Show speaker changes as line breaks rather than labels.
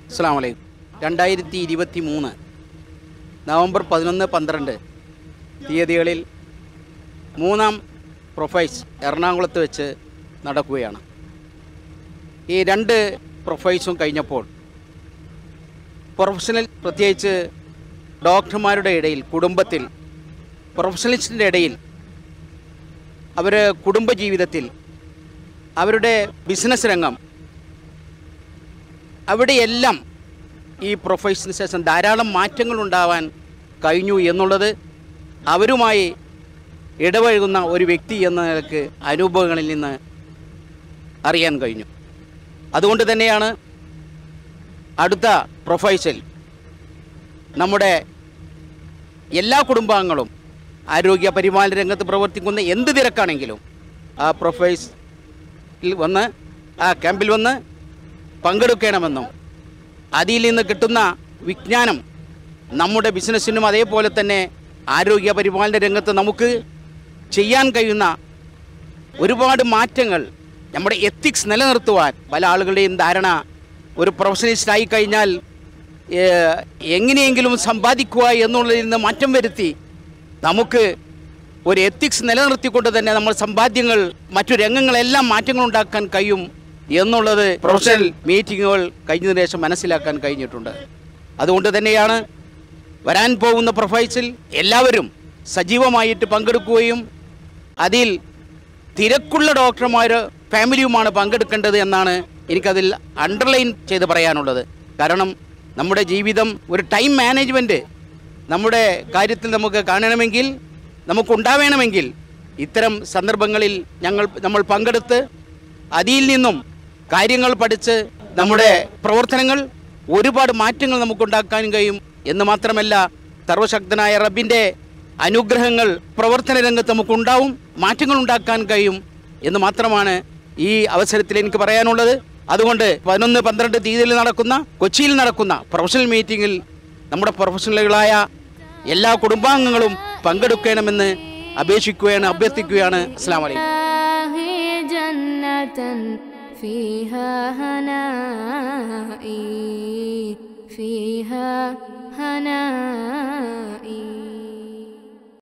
അസ്സാം വലൈക്കും രണ്ടായിരത്തി ഇരുപത്തി മൂന്ന് നവംബർ പതിനൊന്ന് പന്ത്രണ്ട് തീയതികളിൽ മൂന്നാം പ്രൊഫൈസ് എറണാകുളത്ത് വെച്ച് നടക്കുകയാണ് ഈ രണ്ട് പ്രൊഫൈസും കഴിഞ്ഞപ്പോൾ പ്രൊഫഷണൽ പ്രത്യേകിച്ച് ഡോക്ടർമാരുടെ ഇടയിൽ കുടുംബത്തിൽ പ്രൊഫഷണലിസ്റ്റിൻ്റെ ഇടയിൽ അവർ കുടുംബജീവിതത്തിൽ അവരുടെ ബിസിനസ് രംഗം അവിടെയെല്ലാം ഈ പ്രൊഫൈസിന് ശേഷം ധാരാളം മാറ്റങ്ങൾ ഉണ്ടാവാൻ കഴിഞ്ഞു എന്നുള്ളത് അവരുമായി ഇടപഴകുന്ന ഒരു വ്യക്തി എന്ന നിലക്ക് അനുഭവങ്ങളിൽ നിന്ന് അറിയാൻ കഴിഞ്ഞു അതുകൊണ്ട് തന്നെയാണ് അടുത്ത പ്രൊഫൈസിൽ നമ്മുടെ എല്ലാ കുടുംബാംഗങ്ങളും ആരോഗ്യ പരിപാലന രംഗത്ത് പ്രവർത്തിക്കുന്ന എന്ത് തിരക്കാണെങ്കിലും ആ പ്രൊഫൈസിൽ വന്ന് ആ ക്യാമ്പിൽ വന്ന് പങ്കെടുക്കണമെന്നും അതിൽ നിന്ന് കിട്ടുന്ന വിജ്ഞാനം നമ്മുടെ ബിസിനസ്സിനും അതേപോലെ തന്നെ ആരോഗ്യ പരിപാലന രംഗത്ത് നമുക്ക് ചെയ്യാൻ കഴിയുന്ന ഒരുപാട് മാറ്റങ്ങൾ നമ്മുടെ എത്തിക്സ് നിലനിർത്തുവാൻ പല ആളുകളുടെയും ധാരണ ഒരു പ്രൊഫഷണലിസ്റ്റ് ആയി കഴിഞ്ഞാൽ ഏഹ്, എങ്ങനെയെങ്കിലും സമ്പാദിക്കുക എന്നുള്ളതിൽ നിന്ന് മാറ്റം വരുത്തി നമുക്ക് ഒരു എത്തിക്സ് നിലനിർത്തിക്കൊണ്ട് തന്നെ നമ്മൾ സമ്പാദ്യങ്ങൾ മറ്റു രംഗങ്ങളെല്ലാം മാറ്റങ്ങൾ ഉണ്ടാക്കാൻ കഴിയും എന്നുള്ളത് പ്രൊഫഷണൽ മീറ്റിങ്ങുകൾ കഴിഞ്ഞതിന് ശേഷം മനസ്സിലാക്കാൻ കഴിഞ്ഞിട്ടുണ്ട് അതുകൊണ്ട് തന്നെയാണ് വരാൻ പോകുന്ന പ്രൊഫൈസിൽ എല്ലാവരും സജീവമായിട്ട് പങ്കെടുക്കുകയും അതിൽ തിരക്കുള്ള ഡോക്ടർമാർ ഫാമിലിയുമാണ് പങ്കെടുക്കേണ്ടത് എന്നാണ് എനിക്കതിൽ അണ്ടർലൈൻ ചെയ്ത് പറയാനുള്ളത് കാരണം നമ്മുടെ ജീവിതം ഒരു ടൈം മാനേജ്മെൻറ്റ് നമ്മുടെ കാര്യത്തിൽ നമുക്ക് കാണണമെങ്കിൽ നമുക്കുണ്ടാവേണമെങ്കിൽ ഇത്തരം സന്ദർഭങ്ങളിൽ ഞങ്ങൾ നമ്മൾ പങ്കെടുത്ത് അതിൽ നിന്നും കാര്യങ്ങൾ പഠിച്ച് നമ്മുടെ പ്രവർത്തനങ്ങൾ ഒരുപാട് മാറ്റങ്ങൾ നമുക്കുണ്ടാക്കാൻ കഴിയും എന്ന് മാത്രമല്ല സർവശക്തനായ റബ്ബിൻ്റെ അനുഗ്രഹങ്ങൾ പ്രവർത്തന രംഗത്ത് നമുക്കുണ്ടാവും മാറ്റങ്ങൾ ഉണ്ടാക്കാൻ കഴിയും എന്ന് മാത്രമാണ് ഈ അവസരത്തിൽ എനിക്ക് പറയാനുള്ളത് അതുകൊണ്ട് പതിനൊന്ന് പന്ത്രണ്ട് തീയതിയിൽ നടക്കുന്ന കൊച്ചിയിൽ നടക്കുന്ന പ്രൊഫഷണൽ മീറ്റിങ്ങിൽ നമ്മുടെ പ്രൊഫഷണലുകളായ എല്ലാ കുടുംബാംഗങ്ങളും പങ്കെടുക്കണമെന്ന് അപേക്ഷിക്കുകയാണ് അഭ്യർത്ഥിക്കുകയാണ് അസ്സാം വലൈക്കും
الله جنة فيها هنائي فيها هنائي